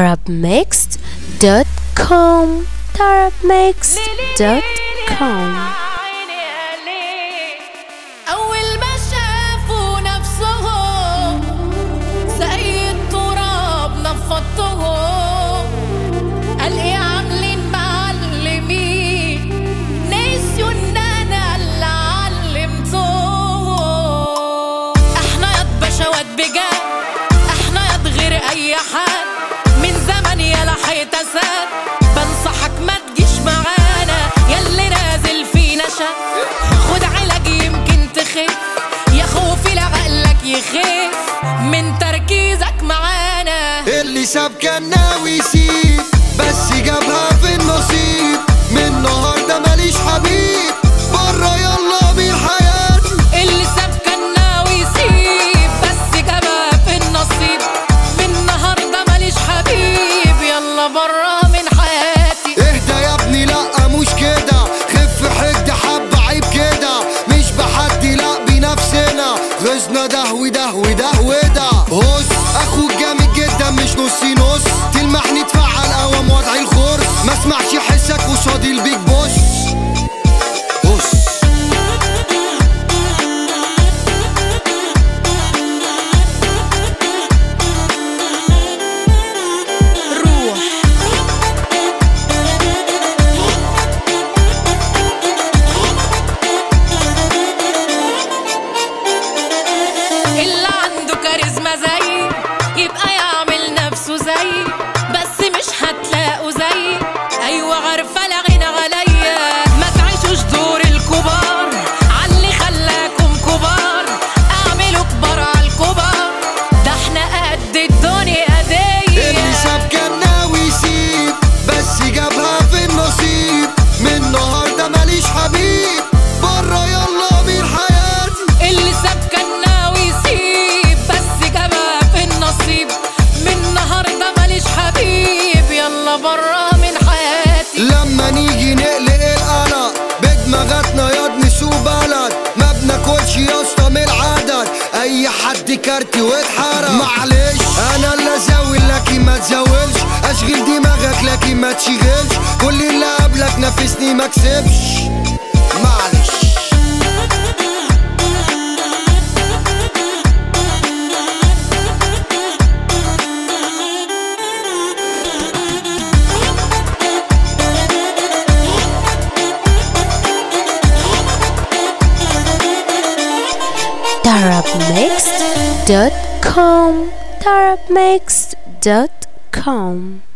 tarabmixed.com tarabmixed.com أول ما شافوا نفسهم زي التراب نفضتهم قال إيه عاملين معلمين نسيوا إن أنا اللي علمتهم إحنا يا بشوات بجد إحنا يا غير أي حد من زمن يا لحيت أسد بنصحك ما تجيش معانا ياللي نازل فينا شك خد علاج يمكن تخف يا خوفي لعقلك يخف من تركيزك معانا اللي ساب كان ناوي يسيب بس جابها في النصيب من النهارده ماليش حبيب بره يلا بين حياتي اللي ساب كان ناوي يسيب بس جابها في النصيب من النهارده ماليش حبيب يلا برا من حياتي اهدى يا ابني لا مش كده خف حد حب عيب كده مش بحدي لا بنفسنا غزنا ده وده وده وده هس اخوك جامد جدا مش نصي نص تلمحني تفعل قوام وضعي الخرس ما اسمعش حسك قصادي البيج بوس هس روح اللي عنده كاريزما زي يبقى يعمل نفسه زي بس مش هتلاقوا زي ايوه عارفه لا غنى عليا ما تعيشوش دور الكبار عاللي خلاكم كبار اعملوا كبار عالكبار ده احنا قد الدنيا دي اللي ساب كان ناوي يسيب بس جابها في النصيب من النهارده ماليش حبيب بره يلا بين حياتي اللي ساب كان ناوي يسيب بس جابها في النصيب من النهارده ماليش حبيب يلا برا من حياتي لما نيجي نقلق القلق بدماغاتنا ياض نسوق بلد ما بناكلش يا اسطى من العدد اي حد كارتي واتحرق معلش انا اللي ازاول لكن ما تزاولش اشغل دماغك لكن ما تشغلش كل اللي قبلك نافسني ما كسبش معلش tarabmixed.com tarabmixed.com